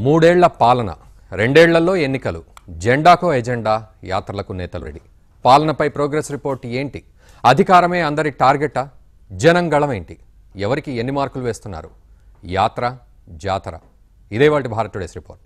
మూడేళ్ల పాలన రెండేళ్లలో ఎన్నికలు జెండాకో ఎజెండా యాత్రలకు నేతలు రెడీ పాలనపై ప్రోగ్రెస్ రిపోర్ట్ ఏంటి అధికారమే అందరి టార్గెటా జనం గళమేంటి ఎవరికి ఎన్ని మార్కులు వేస్తున్నారు యాత్ర జాతర ఇదే వాటి భారత్ టుడేస్ రిపోర్ట్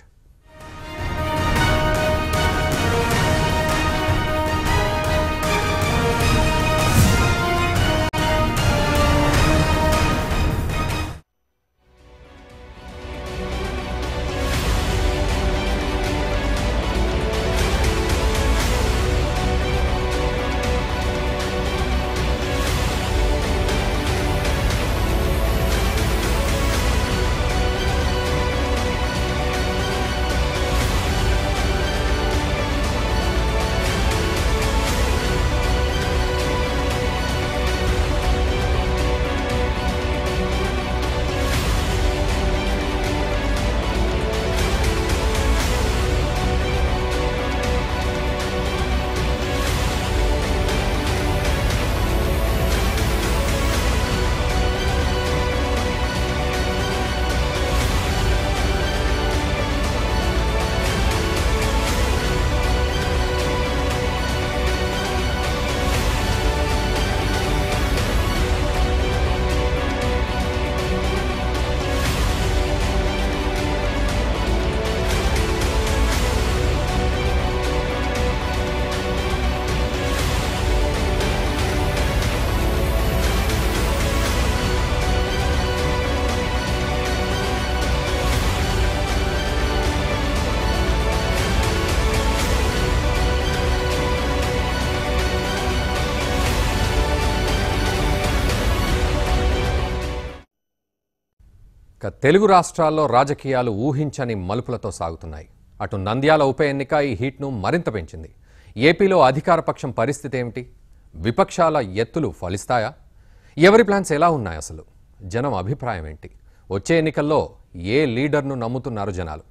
ఇక తెలుగు రాష్ట్రాల్లో రాజకీయాలు ఊహించని మలుపులతో సాగుతున్నాయి అటు నంద్యాల ఉప ఎన్నిక ఈ హీట్ను మరింత పెంచింది ఏపీలో అధికార పక్షం పరిస్థితి ఏమిటి విపక్షాల ఎత్తులు ఫలిస్తాయా ఎవరి ప్లాన్స్ ఎలా ఉన్నాయి అసలు జనం అభిప్రాయం ఏంటి వచ్చే ఎన్నికల్లో ఏ లీడర్ను నమ్ముతున్నారు జనాలు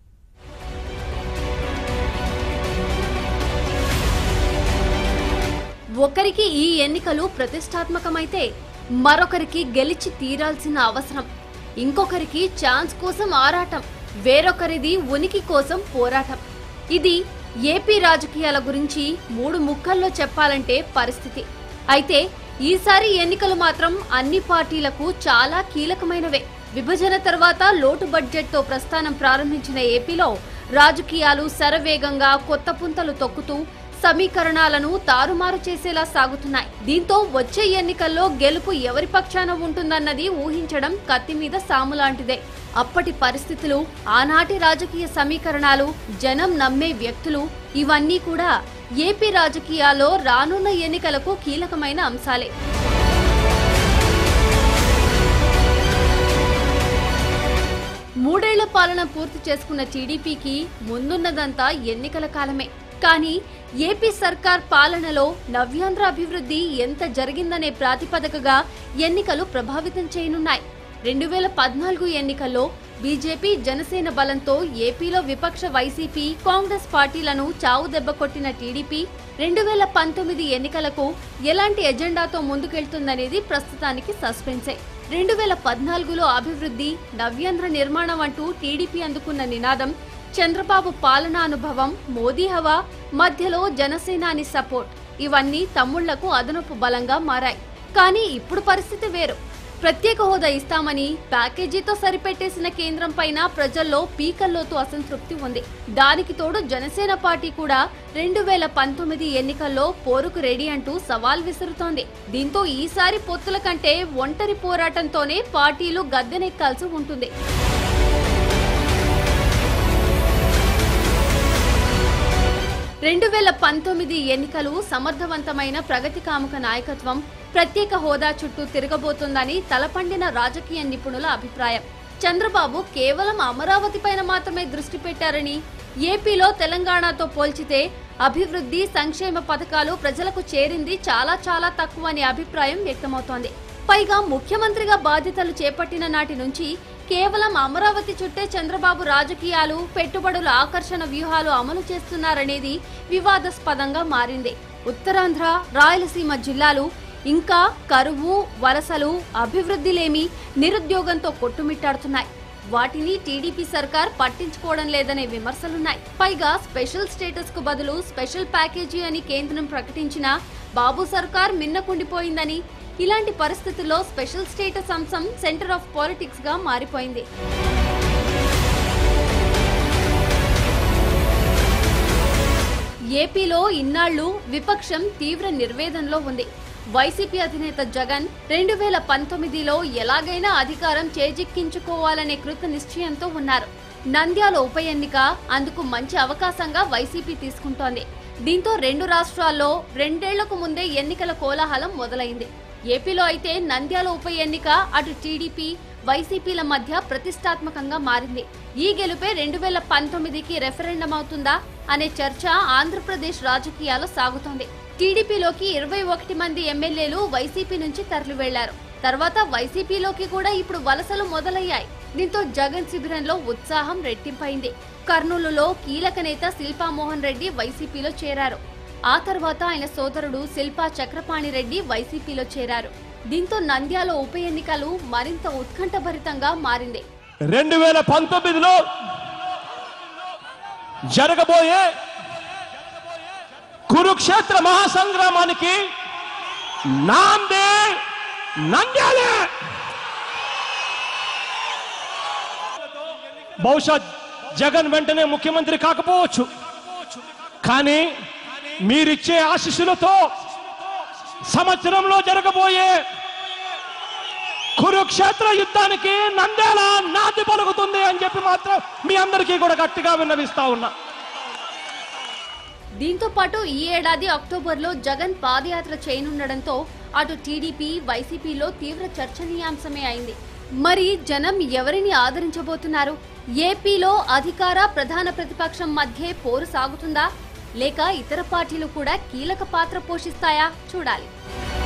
ఒకరికి ఈ ఎన్నికలు ప్రతిష్టాత్మకమైతే మరొకరికి గెలిచి తీరాల్సిన అవసరం ఇంకొకరికి ఛాన్స్ కోసం ఆరాటం వేరొకరిది ఉనికి కోసం పోరాటం ఇది ఏపీ రాజకీయాల గురించి మూడు ముక్కల్లో చెప్పాలంటే పరిస్థితి అయితే ఈసారి ఎన్నికలు మాత్రం అన్ని పార్టీలకు చాలా కీలకమైనవే విభజన తర్వాత లోటు బడ్జెట్తో ప్రస్థానం ప్రారంభించిన ఏపీలో రాజకీయాలు శరవేగంగా కొత్త పుంతలు తొక్కుతూ సమీకరణాలను తారుమారు చేసేలా సాగుతున్నాయి దీంతో వచ్చే ఎన్నికల్లో గెలుపు ఎవరి పక్షాన ఉంటుందన్నది ఊహించడం కత్తి మీద సాము లాంటిదే అప్పటి పరిస్థితులు ఆనాటి రాజకీయ సమీకరణాలు జనం నమ్మే వ్యక్తులు ఇవన్నీ కూడా ఏపీ రాజకీయాల్లో రానున్న ఎన్నికలకు కీలకమైన అంశాలే మూడేళ్ల పాలన పూర్తి చేసుకున్న టీడీపీకి ముందున్నదంతా ఎన్నికల కాలమే కానీ ఏపీ సర్కార్ పాలనలో నవ్యాంధ్ర అభివృద్ధి ఎంత జరిగిందనే ప్రాతిపదికగా ఎన్నికలు ప్రభావితం చేయనున్నాయి రెండు వేల పద్నాలుగు ఎన్నికల్లో బీజేపీ జనసేన బలంతో ఏపీలో విపక్ష వైసీపీ కాంగ్రెస్ పార్టీలను చావు దెబ్బ కొట్టిన టీడీపీ రెండు వేల పంతొమ్మిది ఎన్నికలకు ఎలాంటి ఎజెండాతో ముందుకెళ్తుందనేది ప్రస్తుతానికి సస్పెన్సే రెండు వేల పద్నాలుగులో అభివృద్ధి నవ్యాంధ్ర నిర్మాణం అంటూ టీడీపీ అందుకున్న నినాదం చంద్రబాబు పాలనా అనుభవం మోదీ హవా మధ్యలో జనసేనాని సపోర్ట్ ఇవన్నీ తమ్ముళ్లకు అదనపు బలంగా మారాయి కానీ ఇప్పుడు పరిస్థితి వేరు ప్రత్యేక హోదా ఇస్తామని ప్యాకేజీతో సరిపెట్టేసిన కేంద్రం పైన ప్రజల్లో పీకల్లోతు అసంతృప్తి ఉంది దానికి తోడు జనసేన పార్టీ కూడా రెండు వేల పంతొమ్మిది ఎన్నికల్లో పోరుకు రెడీ అంటూ సవాల్ విసురుతోంది దీంతో ఈసారి పొత్తుల కంటే ఒంటరి పోరాటంతోనే పార్టీలు గద్దెనెక్కాల్సి ఉంటుంది రెండు వేల పంతొమ్మిది ఎన్నికలు సమర్థవంతమైన ప్రగతి కాముక నాయకత్వం ప్రత్యేక హోదా చుట్టూ తిరగబోతోందని తలపండిన రాజకీయ నిపుణుల అభిప్రాయం చంద్రబాబు కేవలం అమరావతి పైన మాత్రమే దృష్టి పెట్టారని ఏపీలో తెలంగాణతో పోల్చితే అభివృద్ధి సంక్షేమ పథకాలు ప్రజలకు చేరింది చాలా చాలా తక్కువ అనే అభిప్రాయం వ్యక్తమవుతోంది పైగా ముఖ్యమంత్రిగా బాధ్యతలు చేపట్టిన నాటి నుంచి కేవలం అమరావతి చుట్టే చంద్రబాబు రాజకీయాలు పెట్టుబడుల ఆకర్షణ వ్యూహాలు అమలు చేస్తున్నారనేది వివాదాస్పదంగా మారింది ఉత్తరాంధ్ర రాయలసీమ జిల్లాలు ఇంకా కరువు వలసలు అభివృద్ధి లేమి నిరుద్యోగంతో కొట్టుమిట్టాడుతున్నాయి వాటిని టీడీపీ సర్కార్ పట్టించుకోవడం లేదనే విమర్శలున్నాయి పైగా స్పెషల్ స్టేటస్ కు బదులు స్పెషల్ ప్యాకేజీ అని కేంద్రం ప్రకటించిన బాబు సర్కార్ మిన్నకుండిపోయిందని ఇలాంటి పరిస్థితుల్లో స్పెషల్ స్టేటస్ అంశం సెంటర్ ఆఫ్ పాలిటిక్స్ గా మారిపోయింది ఏపీలో ఇన్నాళ్లు విపక్షం తీవ్ర నిర్వేదంలో ఉంది వైసీపీ అధినేత జగన్ రెండు వేల పంతొమ్మిదిలో ఎలాగైనా అధికారం చేజిక్కించుకోవాలనే కృత నిశ్చయంతో ఉన్నారు నంద్యాల ఉప ఎన్నిక అందుకు మంచి అవకాశంగా వైసీపీ తీసుకుంటోంది దీంతో రెండు రాష్ట్రాల్లో రెండేళ్లకు ముందే ఎన్నికల కోలాహలం మొదలైంది ఏపీలో అయితే నంద్యాల ఉప ఎన్నిక అటు టీడీపీ వైసీపీల మధ్య ప్రతిష్టాత్మకంగా మారింది ఈ గెలుపే రెండు వేల పంతొమ్మిదికి రెఫరెండం అవుతుందా అనే చర్చ ఆంధ్రప్రదేశ్ రాజకీయాల్లో సాగుతోంది టీడీపీలోకి ఇరవై ఒకటి మంది ఎమ్మెల్యేలు వైసీపీ నుంచి తరలి వెళ్లారు తర్వాత వైసీపీలోకి కూడా ఇప్పుడు వలసలు మొదలయ్యాయి దీంతో జగన్ శిబిరంలో ఉత్సాహం రెట్టింపైంది కర్నూలులో కీలక నేత శిల్పా మోహన్ రెడ్డి వైసీపీలో చేరారు ఆ తర్వాత ఆయన సోదరుడు శిల్పా చక్రపాణి రెడ్డి వైసీపీలో చేరారు దీంతో నంద్యాల ఉప ఎన్నికలు మరింత ఉత్కంఠభరితంగా మారింది రెండు వేల పంతొమ్మిదిలో జరగబోయే కురుక్షేత్ర మహాసంగ్రామానికి నాందే నంద్యాలే బహుశా జగన్ వెంటనే ముఖ్యమంత్రి కాకపోవచ్చు కానీ మీరిచ్చే ఆశీస్సులతో సంవత్సరంలో జరగబోయే కురుక్షేత్ర యుద్ధానికి నంద్యాల నాంది పలుకుతుంది అని చెప్పి మాత్రం మీ అందరికీ కూడా గట్టిగా విన్నవిస్తా ఉన్నా దీంతో పాటు ఈ ఏడాది అక్టోబర్లో జగన్ పాదయాత్ర చేయనుండడంతో అటు టీడీపీ వైసీపీలో తీవ్ర చర్చనీయాంశమే అయింది మరి జనం ఎవరిని ఆదరించబోతున్నారు ఏపీలో అధికార ప్రధాన ప్రతిపక్షం మధ్య పోరు సాగుతుందా లేక ఇతర పార్టీలు కూడా కీలక పాత్ర పోషిస్తాయా చూడాలి